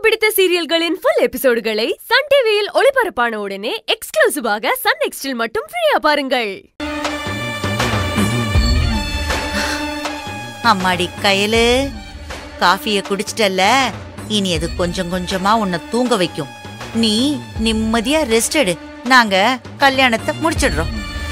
பிடித்த சீரியல்களின் full எபிசோடுகளை Sun டிவியில் ஒளிபரப்பான உடனே எக்ஸ்க்ளூசிவாக சன் நெக்ஸ்டில் மட்டும் ஃப்ரீயா பாருங்கள் அம்மாடி கயலு காஃபிய குடிச்சிட்டல்ல இனி அது கொஞ்சம் கொஞ்சமா உன்னை தூங்க வைக்கும் நீ நிம்மதியா ரெஸ்ட் எடு நாங்க கல்யாணத்தை முடிச்சிடுறோம்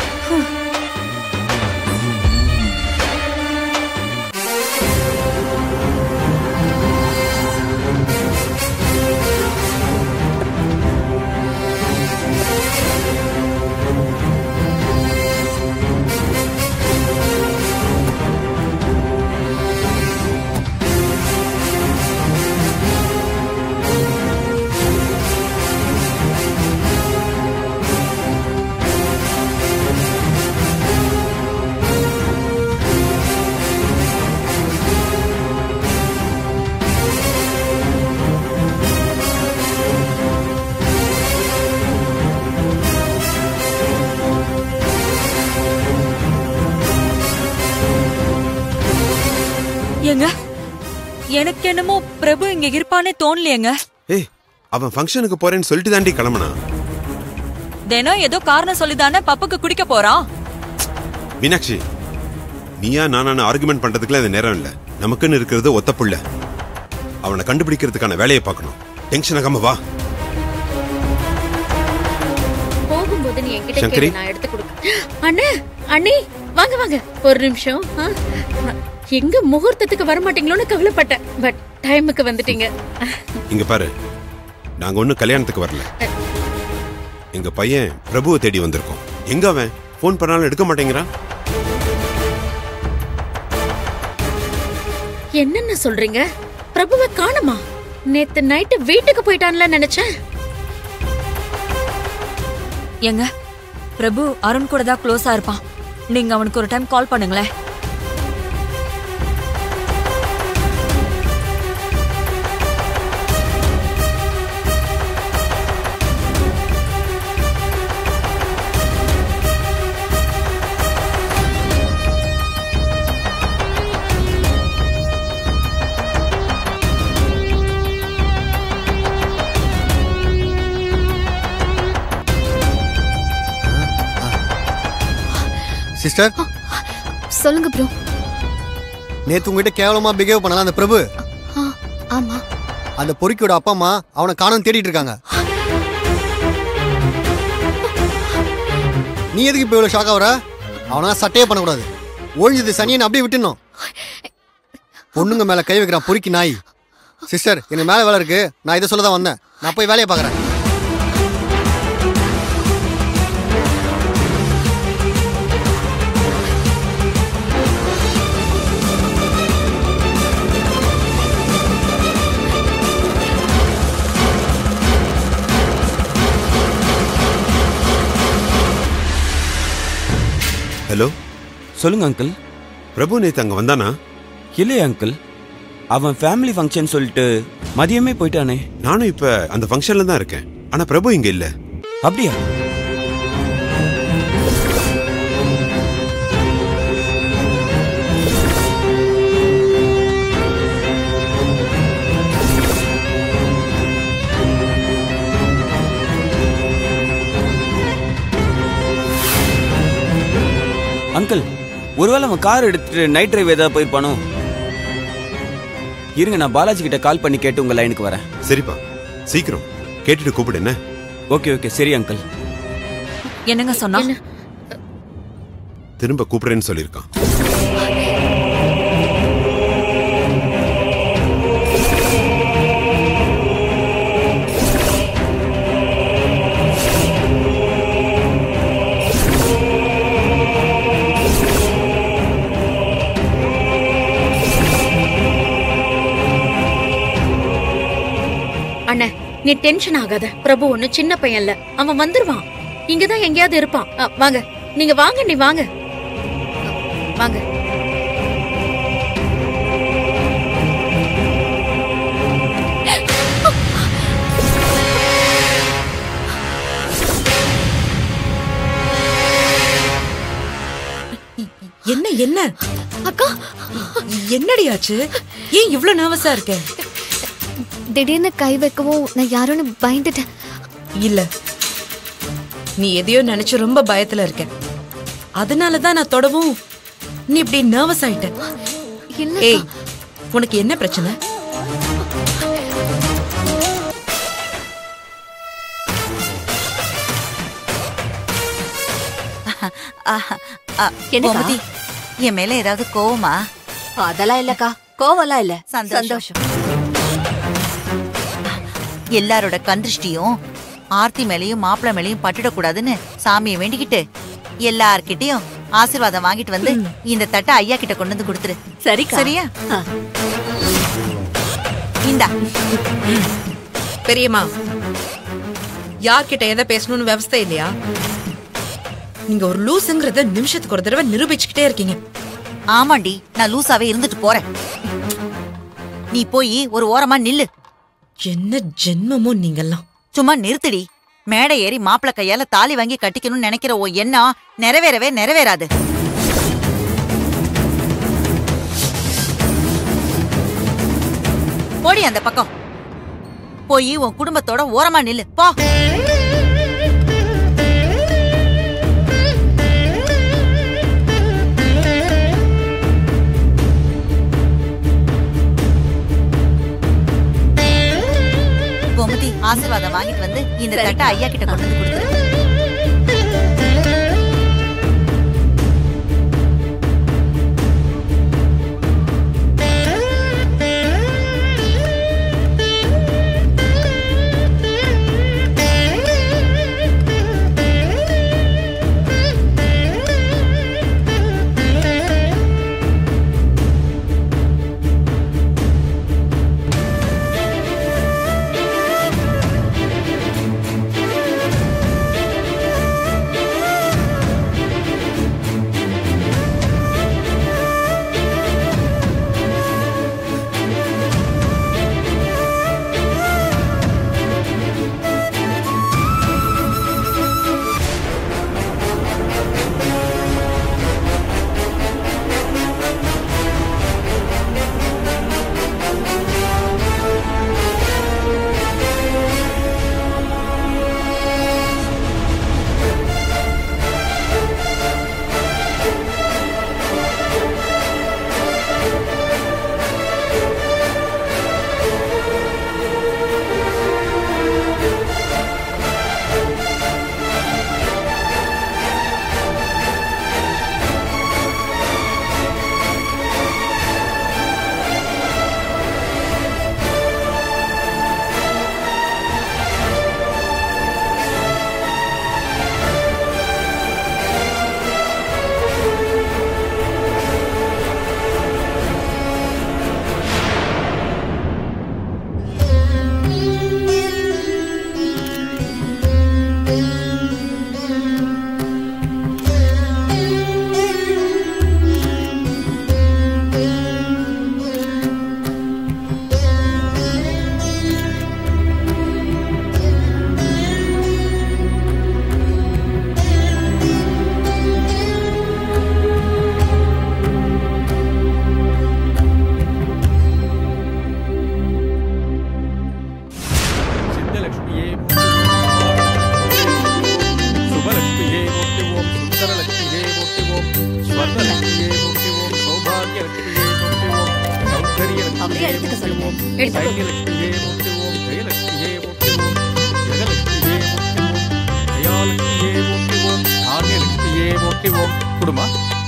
ஏங்க எனக்கு என்னமோ பிரபு இங்க இருப்பானே தோணலையேங்க ஏய் அவன் ஃபங்க்ஷனுக்கு போறேன்னு சொல்லிட்டு தாண்டி கிளம்புனா தினம் ஏதோ காரணம் சொல்லிதானே பப்புக்கு குடிக்க போறான் மீனாட்சி நீயா நானான ஆர்குமெண்ட் பண்றதுக்குலாம் இந்த நேரம் இல்ல நமக்குன்னு இருக்கிறது ஒத்த புள்ள அவனை கண்டுபிடிக்கிறதுக்கான வேலையை பார்க்கணும் டென்ஷன் ஆகாம வா போகும்போது நீ என்கிட்ட சங்கரி? கேளு நான் எடுத்து கொடுக்க அண்ணே அண்ணி வாங்க வாங்க ஒரு நிமிஷம் ஆ? எங்க முகூர்த்தத்துக்கு வர மாட்டீங்களோன்னு கவலைப்பட்டேன் பட் டைமுக்கு வந்துட்டீங்க இங்க பாரு நாங்க ஒண்ணும் கல்யாணத்துக்கு வரல எங்க பையன் பிரபுவை தேடி வந்திருக்கோம் எங்க அவன் ஃபோன் பண்ணாலும் எடுக்க மாட்டேங்கிறான் என்னென்ன சொல்றீங்க பிரபுவை காணுமா நேத்து நைட்டு வீட்டுக்கு போயிட்டான்ல நினைச்சேன் ஏங்க பிரபு அருண் கூட தான் க்ளோஸா இருப்பான் நீங்க அவனுக்கு ஒரு டைம் கால் பண்ணுங்களேன் சிஸ்டர் சொல்லுங்க ப்ரோ நேத்து உங்ககிட்ட கேவலமா பிஹேவ் பண்ணலாம் அந்த பிரபு ஆமா அந்த பொறுக்கியோட அப்பா அம்மா அவனை காணும் தேடிட்டு இருக்காங்க நீ எதுக்கு இப்போ இவ்வளோ ஷாக் ஆகுற அவனா சட்டையே பண்ணக்கூடாது ஒழிஞ்சது சனியன் அப்படியே விட்டுணும் பொண்ணுங்க மேல கை வைக்கிறான் பொறுக்கி நாய் சிஸ்டர் எனக்கு மேல வேலை இருக்கு நான் இதை சொல்ல தான் வந்தேன் நான் போய் வேலையை பார்க்குறேன் ஹலோ சொல்லுங்க அங்கிள் பிரபு நேத்து அங்க வந்தானா இல்லையே அங்கிள் அவன் ஃபேமிலி ஃபங்க்ஷன் சொல்லிட்டு மதியமே போயிட்டானே நானும் இப்ப அந்த ஃபங்க்ஷன்ல தான் இருக்கேன் ஆனா பிரபு இங்க இல்ல அப்படியா அங்கிள் ஒருவேளை அவன் கார் எடுத்துட்டு நைட் டிரைவ் ஏதாவது போயிருப்பானோ இருங்க நான் பாலாஜி கிட்ட கால் பண்ணி கேட்டு உங்க லைனுக்கு வரேன் சரிப்பா சீக்கிரம் கேட்டுட்டு கூப்பிடு என்ன ஓகே ஓகே சரி அங்கிள் என்னங்க சொன்னா என்ன? திரும்ப கூப்பிடுறேன்னு சொல்லியிருக்கான் அண்ணே நீ டென்ஷன் ஆகாத பிரபு ஒண்ணு சின்ன பையன் இல்ல அவன் வந்துருவான் இங்கதான் எங்கேயாவது இருப்பான் அ, வாங்க நீங்க வாங்க நீ வாங்க அ, வாங்க என்ன என்ன அக்கா என்னடி ஆச்சு ஏன் இவ்ளோ நர்வஸா இருக்க திடீர்னு கை வைக்கவும் நான் யாரோன்னு பயந்துட்டேன் இல்ல நீ எதையோ நினைச்சு ரொம்ப பயத்துல இருக்க அதனால தான் நான் தொடவும் நீ இப்படி நர்வஸ் ஆயிட்ட இல்ல ஏய் உனக்கு என்ன பிரச்சனை ஆஹா, ஆ, கோமதி என் மேல ஏதாவது கோவமா அதெல்லாம் இல்லக்கா கோவம்லாம் இல்ல சந்தோஷம் எல்லாரோட கந்திருஷ்டியும் ஆர்த்தி மேலயும் மாப்பிள மேலயும் பட்டுடக்கூடாதுன்னு சாமியை வேண்டிக்கிட்டு எல்லார்கிட்டயும் ஆசீர்வாதம் வாங்கிட்டு வந்து இந்த தட்டை ஐயா கிட்ட கொண்டு வந்து கொடுத்துரு சரிக்கா சரியா ஆ. இந்தா பெரியம்மா யார்கிட்ட எதை பேசணும்னு விவஸ்தை இல்லையா நீங்க ஒரு லூசுங்கிறத நிமிஷத்துக்கு ஒரு தடவை நிரூபிச்சுக்கிட்டே இருக்கீங்க ஆமாண்டி நான் லூசாவே இருந்துட்டு போறேன் நீ போய் ஒரு ஓரமா நில்லு என்ன ஜென்மமோ நீங்கெல்லாம் சும்மா நிறுத்துடி மேடை ஏறி மாப்பிள கையால தாலி வாங்கி கட்டிக்கணும்னு நினைக்கிற ஓ எண்ணம் நிறைவேறவே நிறைவேறாது போடி அந்த பக்கம் போய் உன் குடும்பத்தோட ஓரமா நில்லு போ கோமதி ஆசீர்வாதம் வாங்கிட்டு வந்து இந்த தட்டை ஐயா கிட்ட கொண்டு வந்து கொடுத்துரு சித்தலட்சுமியே சுபலட்சுமியே போற்றி ஓம் சுந்தரலட்சுமியே போற்றி ஓம் ஸ்வர்ணலட்சுமியே போற்றி ஓம் சௌபாகியலட்சுமியே போற்றி ஓம் சௌந்தரியலட்சுமியே போற்றி ஓம் தைரியலட்சுமியே போற்றி ஓம் ஜெயலட்சுமியே போற்றி ஓம் ஜெகலட்சுமியே போற்றி ஓம் ஜெயாலட்சுமியே போற்றி ஓம் தானியலட்சுமியே போற்றி ஓம் குடுமா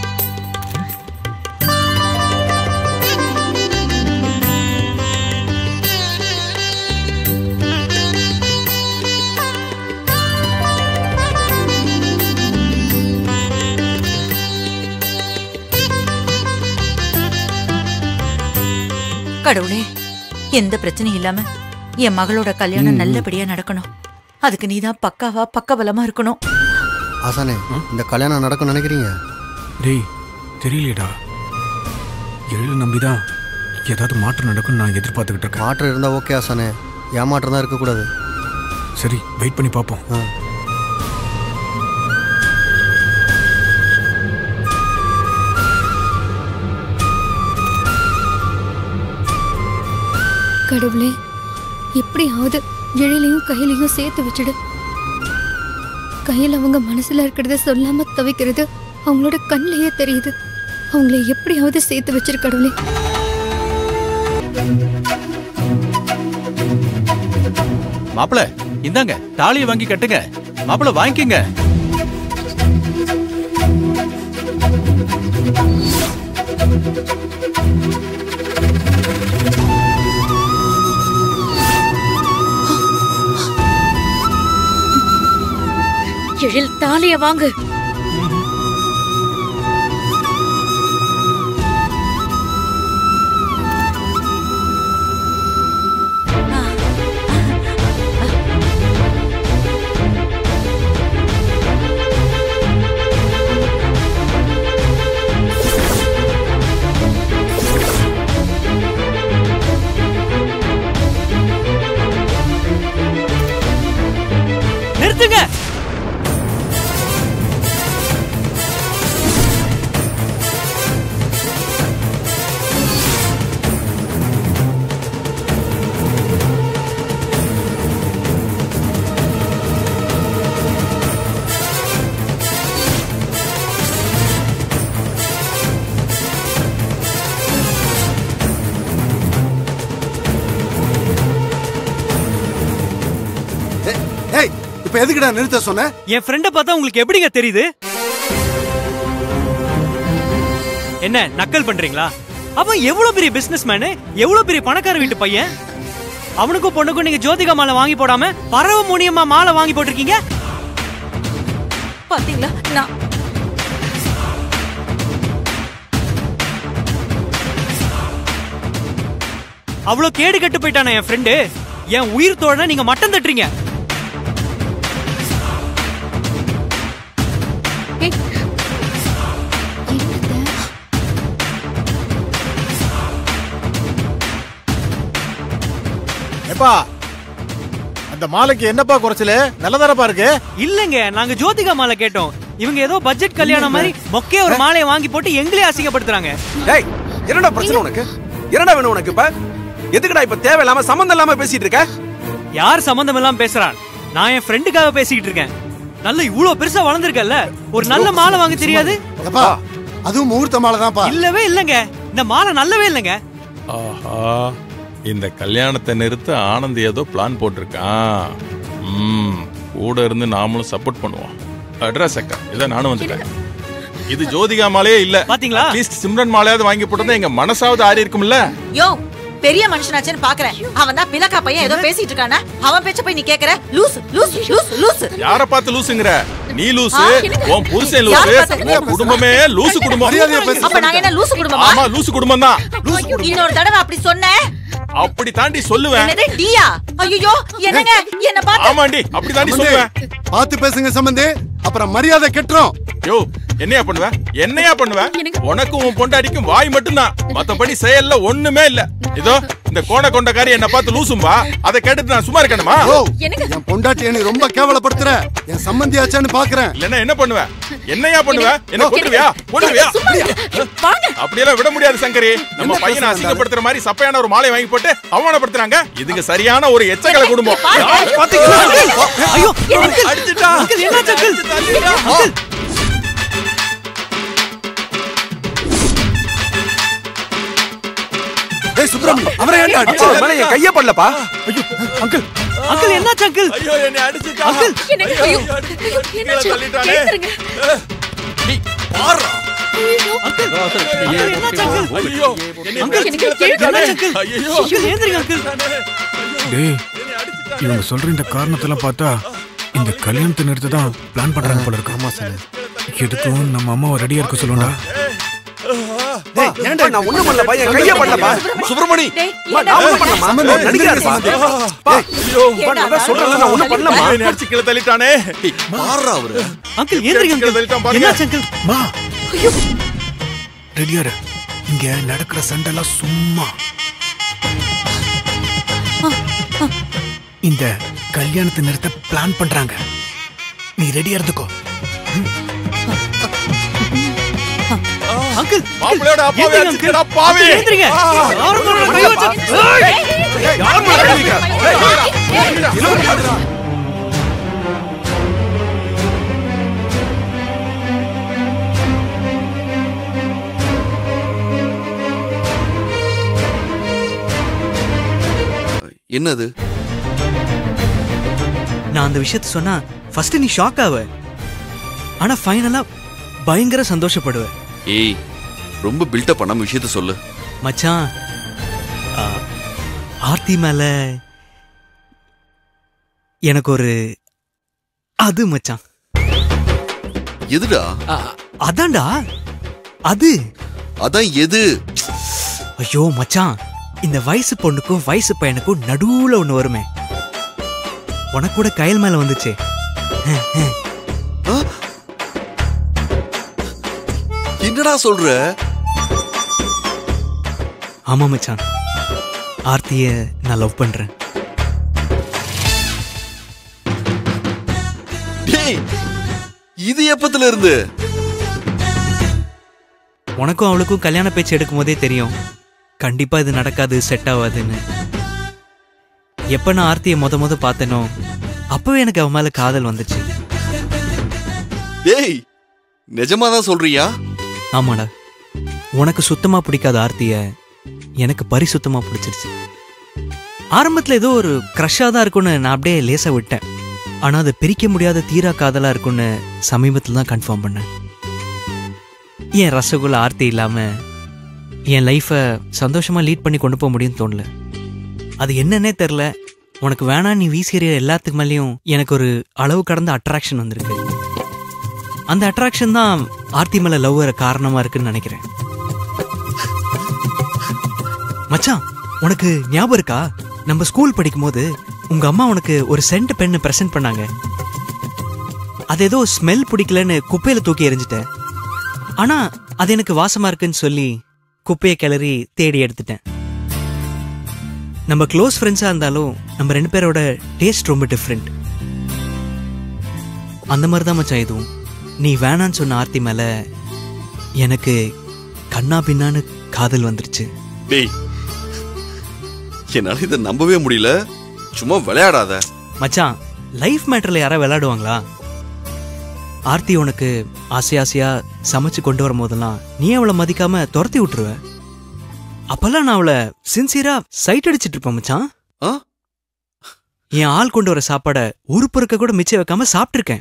கடவுளே எந்த பிரச்சனையும் இல்லாம என் மகளோட கல்யாணம் நல்லபடியா நடக்கணும் அதுக்கு நீதான் பக்காவா பக்கபலமா இருக்கணும் ஆசானே இந்த கல்யாணம் நடக்கும் நினைக்கிறீங்க டேய் தெரியலையடா எழுத நம்பிதான் ஏதாவது மாற்றம் நடக்கும் நான் எதிர்பார்த்துக்கிட்டு இருக்கேன் மாற்றம் இருந்தா ஓகே ஆசானே ஏமாற்றம் தான் இருக்கக்கூடாது சரி வெயிட் பண்ணி பார்ப்போம் ஆ கடவுளே எப்படியாவது எழிலையும் கையிலையும் சேர்த்து வச்சுடு கையில் அவங்க மனசுல இருக்கிறத சொல்லாம தவிக்கிறது அவங்களோட கண்ணிலேயே தெரியுது அவங்கள எப்படியாவது சேர்த்து வச்சிருக்கடவுளே மாப்பிள இந்தாங்க தாலியை வாங்கி கட்டுங்க மாப்பிள வாங்கிக்கங்க எழில் தாலிய வாங்கு நிறுத்துங்க ஏய் இப்ப எதுக்குடா நிறுத்த சொன்ன என் ஃப்ரெண்ட பார்த்தா உங்களுக்கு எப்படிங்க தெரியுது என்ன நக்கல் பண்றீங்களா அவன் எவ்வளவு பெரிய பிசினஸ் மேனு எவ்வளவு பெரிய பணக்கார வீட்டு பையன் அவனுக்கும் பொண்ணுக்கும் நீங்க ஜோதிகா மாலை வாங்கி போடாம பறவை மூலியமா மாலை வாங்கி போட்டிருக்கீங்க பாத்தீங்களா நான் அவ்வளவு கேடு கெட்டு போயிட்டானே என் ஃப்ரெண்டு என் உயிர் தோழனை நீங்க மட்டம் தட்டுறீங்க எப்பா அந்த மாலைக்கு என்னப்பா குறைச்சலு நல்லதானப்பா இருக்கு இல்லங்க நாங்க ஜோதிகா மாலை கேட்டோம் இவங்க ஏதோ பட்ஜெட் கல்யாணம் மாதிரி மொக்கைய ஒரு மாலையை வாங்கி போட்டு எங்களே அசிங்கப்படுத்துறாங்க டேய் என்னடா பிரச்சனை உனக்கு என்னடா வேணும் உனக்கு இப்ப எதுக்குடா இப்ப தேவையில்லாம சம்மந்தம் இல்லாம பேசிட்டு இருக்க யார் சம்பந்தம் எல்லாம் பேசுறான் நான் என் ஃப்ரெண்டுக்காக பேசிக்கிட்டு இருக்கேன் நல்ல இவ்வளவு பெருசா வளர்ந்துருக்கல்ல ஒரு நல்ல மாலை வாங்க தெரியாது எப்பா அதுவும் முகூர்த்த மாலை தான்ப்பா இல்லவே இல்லங்க இந்த மாலை நல்லவே இல்லங்க ஆஹா இந்த கல்யாணத்தை நிறுத்த ஆனந்த் ஏதோ பிளான் போட்டிருக்கான் ம் கூட இருந்து நாமளும் சப்போர்ட் பண்ணுவோம் அட்ரஸ் அக்கா இதை நானும் வந்துட்டேன் இது ஜோதிகா மாலையே இல்ல பாத்தீங்களா அட்லீஸ்ட் சிம்ரன் மாலையாவது வாங்கி போட்டா எங்க மனசாவது ஆறி இருக்கும்ல யோ பெரிய மனுஷனாச்சேன்னு பாக்குறேன் அவன் தான் பிளக்கா பையன் ஏதோ பேசிட்டு இருக்கானா அவன் பேச்ச போய் நீ கேக்குற லூசு லூசு லூசு லூசு யார பார்த்து லூசுங்கிற நீ லூசு ஆ, என்னங்க? உன் புருஷன் யார லூசு பார்த்து உன் குடும்பமே லூசு குடும்பம் அப்ப நாங்க என்ன லூசு குடும்பமா ஆமா லூசு குடும்பம் தான் இன்னொரு தடவை அப்படி சொன்ன அப்படி தாண்டி சொல்லுவேன் என்னது டியா ஐயோ என்னங்க என்ன பார்த்து ஆமாண்டி அப்படி தாண்டி சொல்லுவேன் பார்த்து பேசுங்க சம்பந்தி அப்புறம் மரியாதை கெட்டுரும் யோ என்னையா பண்ணுவ என்னையா பண்ணுவ உனக்கும் உன் பொண்டாடிக்கும் வாய் மட்டும்தான் மத்தபடி செயல்ல ஒண்ணுமே இல்ல இதோ இந்த கோண கொண்டக்காரி என்ன பார்த்து லூசும்பா அதை கேட்டுட்டு நான் சும்மா இருக்கணுமா ஓ என் பொண்டாட்டி எனக்கு ரொம்ப கேவலப்படுத்துற என் சம்பந்தி ஆச்சான்னு பாக்குறேன் இல்லன்னா என்ன பண்ணுவ என்னையா பண்ணுவ என்ன கொண்டுருவியா கொண்டுருவியா அப்படியெல்லாம் விட முடியாது சங்கரி நம்ம பையனை அசிங்கப்படுத்துற மாதிரி சப்பையான ஒரு மாலை வாங்கி போட்டு அவமானப்படுத்துறாங்க இதுங்க சரியான ஒரு எச்சக்கலை குடும்பம் பாத்தீங்களா? ஐயோ அடிச்சுட்டா என்னாச்சு அங்கிள்? ஏய் சுப்பிரமணியம் அவரை ஏன்டா அடிச்ச அவன் மேல என் கைய படலப்பா ஐயோ அங்கிள் அங்கிள் என்னாச்சு அங்கிள் ஐயோ என்னை அடிச்சுட்டா அங்கிள் எனக்கு ஐயோ, ஐயோ, என்னாச்சு? தள்ளிட்டானே. கேக்குறேங்க. ஐயோ என்னை அங்கிள், எனக்கு தள்ளிட்டானே. கேக்குறேங்க. அங்கிள் ஐயோ அங்கிள் ஏந்திரிங்க அங்கிள் டேய் இவங்க சொல்ற இந்த காரணத்தெல்லாம் பார்த்தா இந்த கல்யாணத்தை நிறுத்த தான் பிளான் பண்றாங்க போல இருக்கு ஆமா சார் எதுக்கும் நம்ம அம்மாவை ரெடியா இருக்க சொல்லுடா டேய் ஏன்டா நான் ஒண்ணும் பண்ணலப்பா என் கைய படலப்பா சுப்பிரமணி அம்மா, நான் ஒண்ணும் பண்ணலமா சம்பந்தி, நடிக்கிறாருப்பா சம்பந்தி. பா ஐயோ பா, நான் தான் சொல்றேன்ல, நான் ஒண்ணும் பண்ணலமா என்னை அடிச்சு கீழே தள்ளிட்டானே மாறா அவரு அங்கிள் ஏந்திரிங்க கீழே அங்கிள் தள்ளிட்டான் பாருங்க என்னாச்சு அங்கிள் மா ரெடியா இரு இங்க நடக்கிற சண்டைலாம் சும்மா இந்த கல்யாணத்தை நிறுத்த பிளான் பண்றாங்க நீ ரெடியா இருந்துக்கோ அங்கிள் மாப்பிள்ளையோட அப்பாவை ஏந்திரிங்க, அடிச்சுட்டா அங்கிள். பாவி ஏந்திரிங்க. ஆ. யாரும் மேல கை வச்சா- ஏய்! யார் மேல கை வைக்கிற? ஏய், என்ன பண்ணுற? என்னது நான் அந்த விஷயத்த சொன்னா ஃபர்ஸ்ட் நீ ஷாக் ஆவ ஆனா ஃபைனலா பயங்கர சந்தோஷப்படுவ ஏய் ரொம்ப பில்டப் பண்ணாம விஷயத்த சொல்லு மச்சான் ஆ, ஆர்த்தி மேல எனக்கு ஒரு அது மச்சான் எதுடா அதான்டா அது அதான் எது ஐயோ மச்சான் இந்த வயசு பொண்ணுக்கும் வயசு பையனுக்கும் நடுவுல ஒண்ணு வருமே உனக்கு கூட கயல் மேல வந்துச்சே என்னடா சொல்ற ஆமா மச்சான் ஆர்த்திய நான் லவ் பண்றேன் டேய் இது எப்பத்துல இருந்து உனக்கும் அவளுக்கும் கல்யாண பேச்சு எடுக்கும் போதே தெரியும் கண்டிப்பா இது நடக்காது செட் ஆகாதுன்னு எப்ப நான் ஆர்த்தியை முத முத பார்த்தேனோ அப்பவே எனக்கு அவன் மேல காதல் வந்துச்சு டேய் நிஜமா தான் சொல்றியா ஆமாடா உனக்கு சுத்தமா பிடிக்காத ஆர்த்திய எனக்கு பரிசுத்தமா பிடிச்சிருச்சு ஆரம்பத்துல ஏதோ ஒரு க்ரஷ்ஷா தான் இருக்கும்னு நான் அப்படியே லேசா விட்டேன் ஆனா அது பிரிக்க முடியாத தீரா காதலா இருக்கும்னு சமீபத்துல தான் கன்ஃபார்ம் பண்ணேன் என் ரசகுல்ல ஆர்த்தி இல்லாம என் லைஃபை சந்தோஷமா லீட் பண்ணி கொண்டு போக முடியும்னு தோணல அது என்னன்னே தெரில உனக்கு வேணாம் நீ வீசிற எல்லாத்துக்கு மேலேயும் எனக்கு ஒரு அளவு கடந்த அட்ராக்ஷன் வந்திருக்கு அந்த அட்ராக்ஷன் தான் ஆர்த்தி மேல லவ் வர காரணமா இருக்குன்னு நினைக்கிறேன் மச்சான் உனக்கு ஞாபகம் இருக்கா நம்ம ஸ்கூல் படிக்கும்போது உங்க அம்மா உனக்கு ஒரு சென்ட் பென்னு பிரசன்ட் பண்ணாங்க அது ஏதோ ஸ்மெல் பிடிக்கலன்னு குப்பையில தூக்கி எறிஞ்சிட்டேன் ஆனா அது எனக்கு வாசமா இருக்குன்னு சொல்லி குப்பையை கிளறி தேடி எடுத்துட்டேன் நம்ம க்ளோஸ் ஃப்ரெண்ட்ஸா இருந்தாலும் நம்ம ரெண்டு பேரோட டேஸ்ட் ரொம்ப டிஃப்ரெண்ட் அந்த மாதிரி தான் மச்சான் இதுவும் நீ வேணான்னு சொன்ன ஆர்த்தி மேல எனக்கு கண்ணா பின்னான்னு காதல் வந்துருச்சு டேய் என்னால இதை நம்பவே முடியல சும்மா விளையாடாத மச்சான் லைஃப் மேட்டர்ல யாரா விளையாடுவாங்களா ஆர்த்தி உனக்கு ஆசை ஆசையா சமைச்சு கொண்டு வரும் போதெல்லாம் நீ அவளை மதிக்காம துரத்தி விட்டுருவ அப்பெல்லாம் நான் அவளை சின்சியரா சைட் அடிச்சிட்டு இருப்பேன் மச்சான் என் ஆள் கொண்டு வர சாப்பாடை ஒரு பொருக்க கூட மிச்சம் வைக்காம சாப்பிட்டிருக்கேன்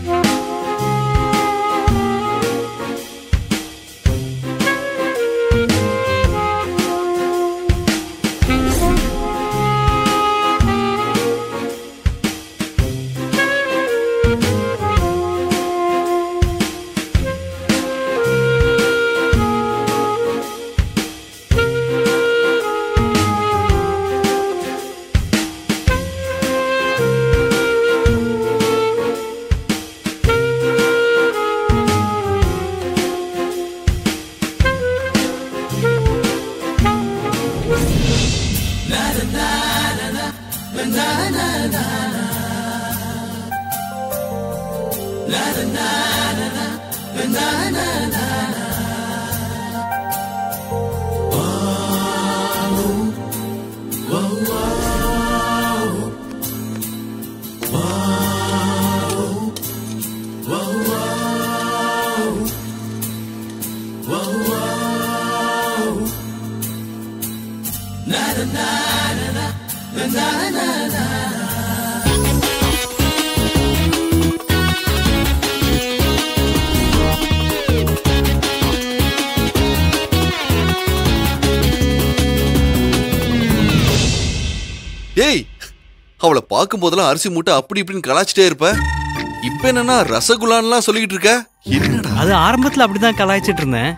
டேய் அவளை பார்க்கும் போதெல்லாம் அரிசி மூட்டை அப்படி இப்படின்னு கலாச்சிட்டே இருப்ப இப்ப என்னன்னா ரசகுல்லான்லாம் சொல்லிக்கிட்டு இருக்க என்னடா அது ஆரம்பத்துல அப்படிதான் கலாய்ச்சிட்டு இருந்தேன்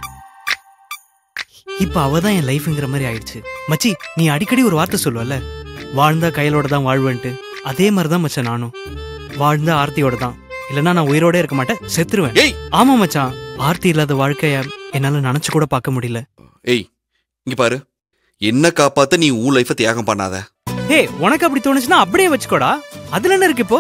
இப்ப அவ தான் என் லைஃப்ங்கிற மாதிரி ஆயிடுச்சு மச்சி நீ அடிக்கடி ஒரு வார்த்தை சொல்லுவல்ல வாழ்ந்தா கையிலோட தான் வாழ்வேன்ட்டு அதே மாதிரி தான் மச்சான் நானும் வாழ்ந்தா ஆர்த்தியோட தான் இல்லைன்னா நான் உயிரோட இருக்க மாட்டேன் செத்துருவேன் ஆமா மச்சான் ஆர்த்தி இல்லாத வாழ்க்கைய என்னால நினைச்சு கூட பார்க்க முடியல ஏய் இங்க பாரு என்ன காப்பாத்த நீ உன் லைஃப தியாகம் பண்ணாத ஹே உனக்கு அப்படி தோணுச்சுன்னா அப்படியே வச்சுக்கோடா அதுல என்ன இருக்கு இப்போ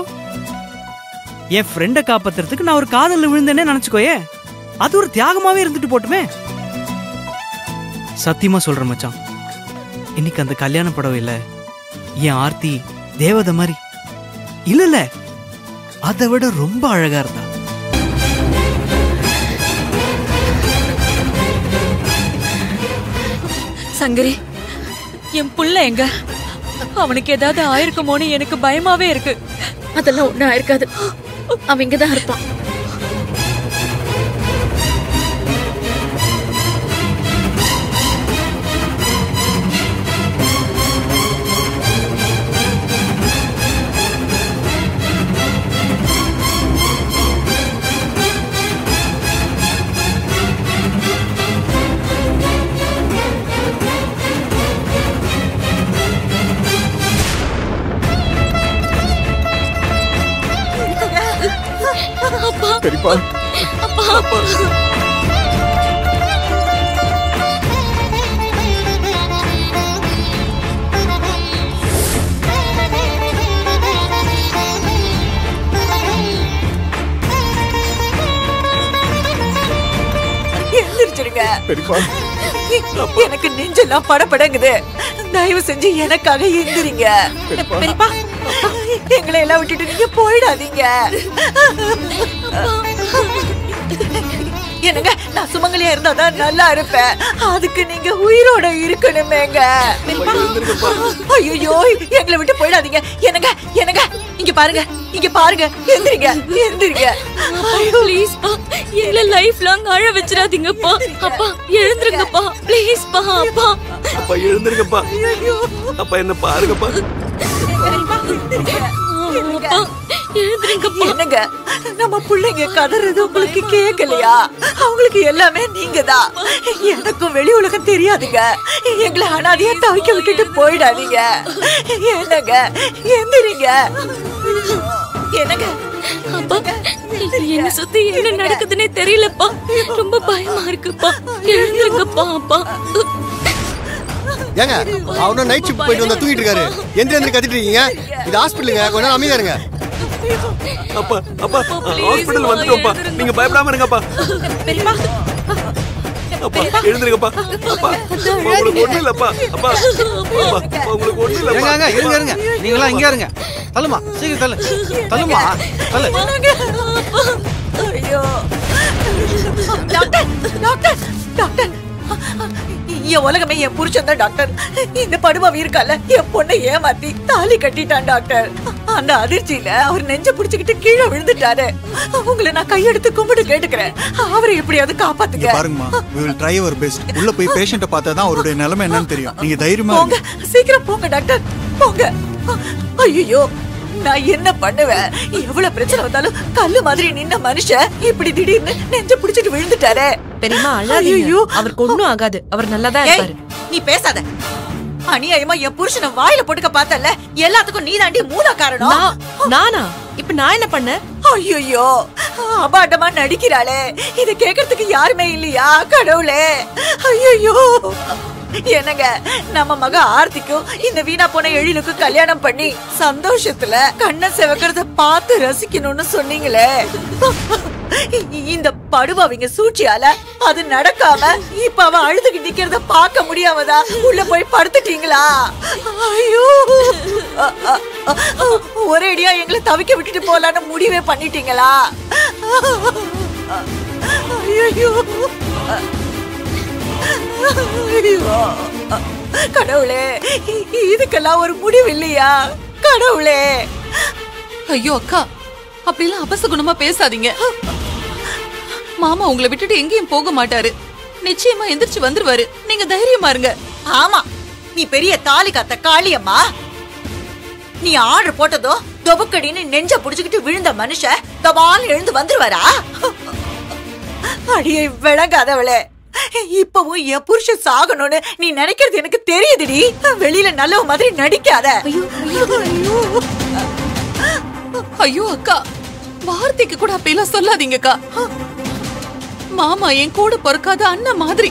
என் ஃப்ரெண்டை காப்பாத்துறதுக்கு நான் ஒரு காதல்ல விழுந்தேனே நினைச்சுக்கோயே அது ஒரு தியாகமாவே இருந்துட்டு போட்டுமே சத்தியமா சொல்றேன் மச்சான் இன்னைக்கு அந்த கல்யாண புடவையில என் ஆர்த்தி தேவதை மாதிரி இல்ல இல்ல அதை விட ரொம்ப அழகா இருந்தா சங்கரி என் புள்ள எங்க அவனுக்கு ஏதாவது ஆயிருக்குமோன்னு எனக்கு பயமாவே இருக்கு அதெல்லாம் ஒண்ணும் ஆயிருக்காது அவன் இங்கதான் இருப்பான் பெரியப்பா எந்திரிச்சிருங்க பெரியப்பா எனக்கு நெஞ்செல்லாம் படபடங்குது தயவு செஞ்சு எனக்காக எந்திரிங்க பெரியப்பா எங்களை எல்லாம் விட்டுட்டு நீங்க போயிடாதீங்க என்னங்க நான் சுமங்கலியா இருந்தா தான் நல்லா இருப்பேன் அதுக்கு நீங்க உயிரோட இருக்கணுமேங்க ஐயோ எங்களை விட்டு போயிடாதீங்க என்னங்க என்னங்க இங்க பாருங்க இங்க பாருங்க எந்திரிங்க எந்திரிங்க ப்ளீஸ் எங்களை லைஃப் லாங் அழ வச்சிடாதீங்கப்பா அப்பா எழுந்துருங்கப்பா ப்ளீஸ் பா அப்பா அப்பா எழுந்திருங்கப்பா அப்பா என்ன பாருங்கப்பா அப்பா எழுந்துருங்கப்பா என்னங்க நம்ம பிள்ளைங்க கதறது உங்களுக்கு கேட்கலையா அவங்களுக்கு எல்லாமே நீங்க தான் எனக்கும் வெளி உலகம் தெரியாதுங்க எங்களை அனாதையா தவிக்க விட்டுட்டு போயிடாதீங்க என்னங்க எந்திரிங்க என்னங்க அப்பா என்ன சுத்தி என்ன நடக்குதுன்னே தெரியலப்பா ரொம்ப பயமா இருக்குப்பா எழுந்துருங்கப்பா அப்பா ஏங்க அவனும் நைட் ஷிஃப்ட் போயிட்டு வந்தா தூங்கிட்டு இருக்காரு எந்திரி எந்திரி கத்திட்டு இருக்கீங்க இது ஹாஸ்பிட்டலுங்க கொஞ்ச நேரம் அமைதியா இருங்க அப்பா அப்பா ஹாஸ்பிடல் வந்துட்டோம்ப்பா நீங்க பயப்படாம இருங்கப்பா அப்பா எழுந்திருங்கப்பா அப்பா அப்பா, உங்களுக்கு ஒண்ணு இல்லப்பா அப்பா அப்பா அப்பா, உங்களுக்கு ஒண்ணு இல்லப்பா இருங்க இருங்க இருங்க நீங்களா இங்க இருங்க தள்ளுமா சீக்கிரம் தள்ளு தள்ளுமா தள்ளு ஐயோ டாக்டர் டாக்டர் டாக்டர் என் உலகமே என் புருஷன் தான் டாக்டர் இந்த படுபாவி இருக்கால என் பொண்ணை ஏமாத்தி தாலி கட்டிட்டான் டாக்டர் அந்த அதிர்ச்சியில அவர் நெஞ்ச புடிச்சுக்கிட்டு கீழே விழுந்துட்டாரு உங்களை நான் கையெடுத்து கும்பிட்டு கேட்டுக்கிறேன் அவரை எப்படியாவது காப்பாத்துங்க பாருங்கம்மா we will try our best உள்ள போய் பேஷண்ட்டை பார்த்தா தான் அவருடைய நிலைமை என்னன்னு தெரியும் நீங்க தைரியமா போங்க இருங்க சீக்கிரம் போங்க டாக்டர் போங்க ஐயோ நான் என்ன பண்ணுவேன் எவ்வளவு பிரச்சனை வந்தாலும் கல்லு மாதிரி நின்ன மனுஷன் இப்படி திடீர்னு நெஞ்ச புடிச்சிட்டு விழுந்துட்டாரே பெரியம்மா அழாதீங்க ஐயையோ. அவருக்கு ஒண்ணும் ஆகாது அவர் நல்லா தான் ஏய், இருப்பாரு நீ பேசாத அநியாயமா என் புருஷனை வாயில போட்டுக்க பார்த்தல எல்லாத்துக்கும் நீ தாண்டி மூல காரணம் நான்- நானா இப்ப நான் என்ன பண்ண ஐயோ அபாண்டமா நடிக்கிறாளே இத கேக்குறதுக்கு யாருமே இல்லையா கடவுளே ஐயோ என்னங்க நம்ம மக ஆர்த்திக்கும் இந்த வீணா போன எழிலுக்கும் கல்யாணம் பண்ணி சந்தோஷத்துல கண்ணை செவக்கிறத பார்த்து ரசிக்கணும்னு சொன்னீங்களே இந்த படுபாவிங்க சூழ்ச்சியால அது நடக்காம இப்ப அவ அழுதுகிட்டு நிக்கிறத பார்க்க முடியாமதா உள்ள போய் படுத்துட்டீங்களா ஐயோ அ, அ, அ, ஒரேடியா எங்களை தவிக்க விட்டுட்டு போலான்னு முடிவே பண்ணிட்டீங்களா ஐயோ ஐயோ கடவுளே இதுக்கெல்லாம் ஒரு முடிவு இல்லையா கடவுளே ஐயோ அக்கா அப்படிலாம் அபசகுணமா பேசாதீங்க மாமா உங்களை விட்டுட்டு எங்கேயும் போக மாட்டாரு நிச்சயமா எந்திரிச்சு வந்துருவாரு நீங்க தைரியமா இருங்க ஆமா நீ பெரிய தாலி காத்த காளியம்மா நீ ஆர்டர் போட்டதோ தொபக்கடின்னு நெஞ்ச புடிச்சுக்கிட்டு விழுந்த மனுஷன் தபால் எழுந்து வந்துருவாரா அடியை விளங்காதவளே இப்பவும் என் புருஷன் சாகணும்னு நீ நினைக்கிறது எனக்கு தெரியுதுடி வெளியில நல்லவ மாதிரி நடிக்காத ஐயோ அக்கா வார்த்தைக்கு கூட அப்படிலாம் சொல்லாதீங்கக்கா மாமா என் கூட பிறக்காத அண்ணன் மாதிரி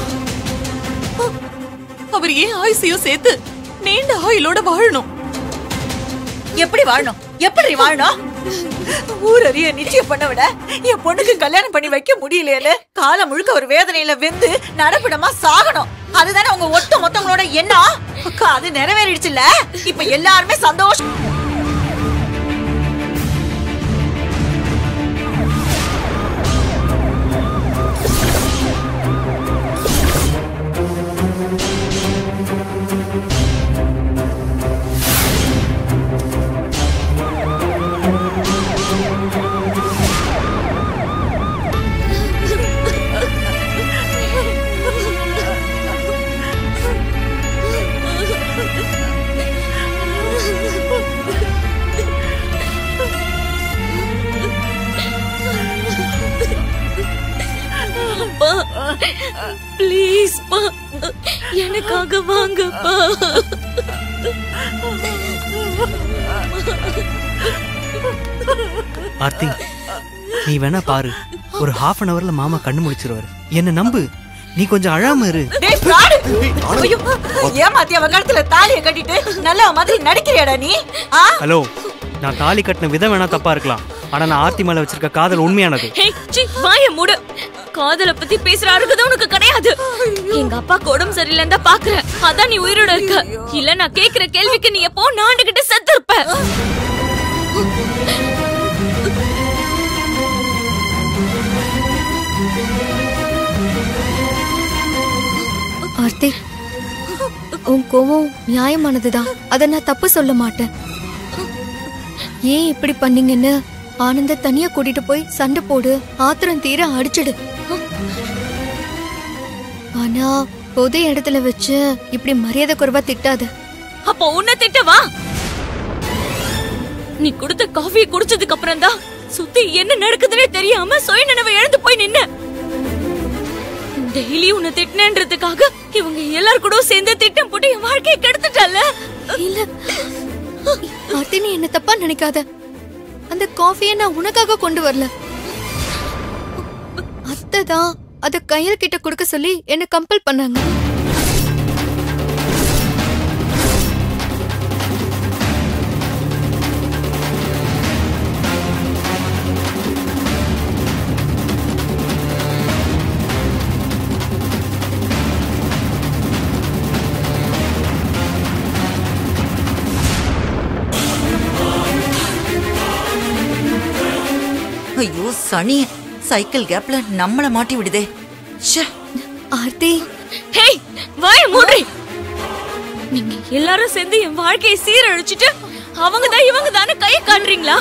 அவர் ஏன் ஆயுசையும் சேர்த்து நீண்ட ஆயுளோட வாழணும் எப்படி வாழணும் எப்படி வாழணும் ஊரறிய நிச்சயம் பண்ண விட என் பொண்ணுக்கு கல்யாணம் பண்ணி வைக்க முடியலையேன்னு காலம் முழுக்க ஒரு வேதனையில வெந்து நடப்பிடமா சாகணும் அதுதானே உங்க ஒட்டு மொத்தங்களோட எண்ணம் அக்கா அது நிறைவேறிடுச்சுல்ல இப்ப எல்லாருமே சந்தோஷம் அப்பா ப்ளீஸ் பா எனக்காக வாங்கப்பா ஆர்த்தி நீ வேணா பாரு ஒரு ஹாஃப் அன் ஹவர்ல மாமா கண்ணு முடிச்சிருவாரு என்ன நம்பு நீ கொஞ்சம் அழாம இரு டேய் fraud! ஐயோ, ஏமாத்தி அவன் கழுத்துல தாலிய கட்டிட்டு நல்ல மாதிரி நடிக்கிறியாடா நீ ஆ? ஹலோ நான் தாலி கட்டின விதம் வேணா தப்பா இருக்கலாம் ஆனா நான் ஆர்த்தி மேல வச்சிருக்க காதல் உண்மையானது ஹே சி வாய மூடு காதல பத்தி பேசுற அருகதை உனக்கு கிடையாது எங்க அப்பா உடம்பு சரியில்லைன்னு தான் பாக்குறேன் அதான் நீ உயிரோட இருக்க இல்ல நான் கேக்குற கேள்விக்கு நீ எப்போ நாண்டுகிட்டு செத்து இருப்ப ஆர்த்தி உன் கோவம் நியாயமானதுதான் அதை நான் தப்பு சொல்ல மாட்டேன் ஏன் இப்படி பண்ணீங்கன்னு ஆனந்த தனியா கூட்டிட்டு போய் சண்டை போடு ஆத்திரம் தீர அடிச்சிடு ஆனா பொது இடத்துல வச்சு இப்படி மரியாதை குறைவா திட்டாத அப்போ உன்னை திட்ட வா நீ கொடுத்த காஃபியை குடிச்சதுக்கு அப்புறம் தான் சுத்தி என்ன நடக்குதுன்னே தெரியாம சுய நினைவை இழந்து போய் நின்ன டெய்லி உன்னை திட்டினேன்றதுக்காக இவங்க எல்லாரும் கூட சேர்ந்து திட்டம் போட்டு என் வாழ்க்கையை கெடுத்துட்டல இல்ல ஆர்த்தி நீ என்ன தப்பா நினைக்காத அந்த காஃபியை நான் உனக்காக கொண்டு வரல அத்தை தான் அத கையல் கிட்ட கொடுக்க சொல்லி என்ன கம்பல் பண்ணாங்க ஐயோ சனி சைக்கிள் கேப்ல நம்மள மாட்டி விடுதே ச்சே ஆர்த்தி ஹேய் வாய மூடி நீங்க எல்லாரும் சேர்ந்து என் வாழ்க்கையை சீரழிச்சிட்டு அவங்க தான் இவங்க தானே கையை காட்டுறீங்களா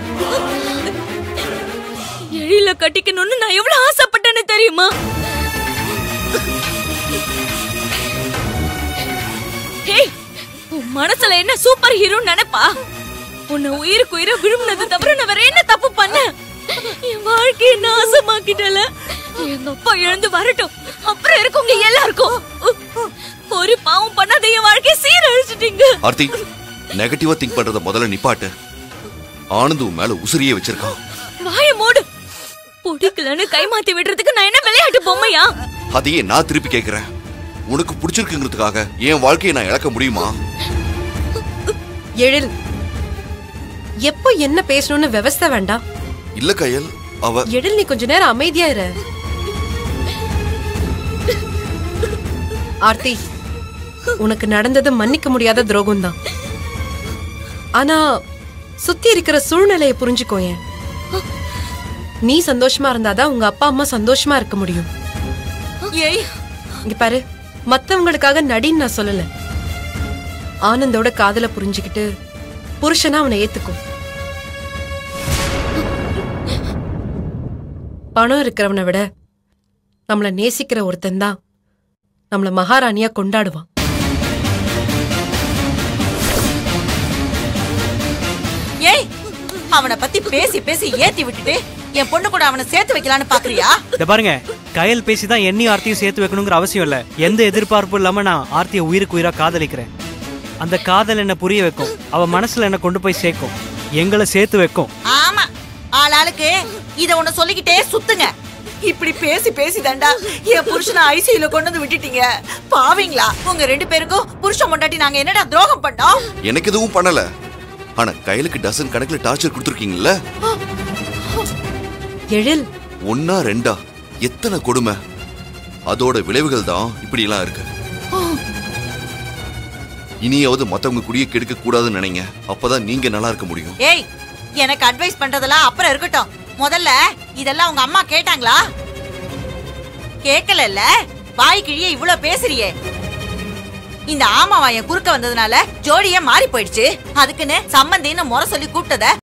எழில கட்டிக்கணும்னு நான் எவ்வளவு ஆசைப்பட்டேன்னு தெரியுமா ஹேய் உன் மனசுல என்ன சூப்பர் ஹீரோ நினைப்பா உன்னை உயிருக்கு உயிரை விரும்பினது தவிர நான் வேற என்ன தப்பு பண்ண என் வாழ்க்கையை நாசமாக்கிட்டல எங்க அப்பா எழுந்து வரட்டும் அப்புறம் இருக்கவங்க எல்லாருக்கும் ஒரு பாவம் பண்ணாத என் வாழ்க்கையை சீரழிச்சிட்டீங்க ஆர்த்தி நெகட்டிவா திங்க் பண்றத முதல்ல நிப்பாட்டு ஆனந்த் உன் மேல உசிரியே வச்சிருக்கான் வாய மூடு பிடிக்கலன்னு கைமாத்தி விடுறதுக்கு நான் என்ன விளையாட்டு பொம்மையா அதையே நான் திருப்பி கேக்குறேன் உனக்கு பிடிச்சிருக்குங்கிறதுக்காக என் வாழ்க்கையை நான் இழக்க முடியுமா எழில் எப்போ என்ன பேசணும்னு விவஸ்தை வேண்டாம் இல்ல கையல் அவ எழில் நீ கொஞ்ச நேரம் அமைதியா இரு ஆர்த்தி உனக்கு நடந்தது மன்னிக்க முடியாத துரோகம் தான் ஆனா சுத்தி இருக்கிற சூழ்நிலையை புரிஞ்சுக்கோயேன் நீ சந்தோஷமா இருந்தாதான் உங்க அப்பா அம்மா சந்தோஷமா இருக்க முடியும் ஏய் இங்க பாரு மத்தவங்களுக்காக நடின்னு நான் சொல்லல ஆனந்தோட காதல புரிஞ்சுக்கிட்டு புருஷனா அவனை ஏத்துக்கும் பணம் இருக்கிறவனை விட நம்மள நேசிக்கிற ஒருத்தன் தான் நம்மள மகாராணியா கொண்டாடுவான் ஏய் அவனை பத்தி பேசி பேசி ஏத்தி விட்டுட்டு என் பொண்ணு கூட அவனை சேர்த்து வைக்கலான்னு பாக்குறியா இத பாருங்க கயல் பேசி தான் என்னையும் ஆர்த்தியும் சேர்த்து வைக்கணுங்கிற அவசியம் இல்ல எந்த எதிர்பார்ப்பும் இல்லாம நான் ஆர்த்தியை உயிருக்கு உயிரா காதலிக்கிறேன் அந்த காதல் என்ன புரிய வைக்கும் அவ மனசுல என்ன கொண்டு போய் சேர்க்கும் எங்களை சேர்த்து வைக்கும் ஆமா ஆளாளுக்கு இத ஒண்ணு சொல்லிக்கிட்டே சுத்துங்க இப்படி பேசி பேசி தாண்டா என் புருஷனை ஐசியூல கொண்டு வந்து விட்டுட்டீங்க பாவீங்களா உங்க ரெண்டு பேருக்கும் புருஷன் பொண்டாட்டி நாங்க என்னடா துரோகம் பண்ணோம் எனக்கு எதுவும் பண்ணல ஆனா கையலுக்கு டசன் கணக்குல டார்ச்சர் கொடுத்துருக்கீங்கல்ல எழில் ஒன்னா ரெண்டா எத்தனை கொடுமை அதோட விளைவுகள் தான் இப்படி எல்லாம் இருக்கு இனியாவது மத்தவங்க குடிய கெடுக்க கூடாதுன்னு நினைங்க அப்பதான் நீங்க நல்லா இருக்க முடியும் ஏய் எனக்கு அட்வைஸ் பண்றதெல்லாம் அப்புறம் இருக்கட்டும் முதல்ல இதெல்லாம் உங்க அம்மா கேட்டாங்களா கேக்கலல்ல வாய் கிழிய இவ்ளோ பேசுறியே இந்த ஆமாவாயன் குறுக்க வந்ததுனால ஜோடியே மாறி போயிடுச்சு அதுக்குன்னு சம்மந்தின்னு முறை சொல்லி கூப்பிட்டத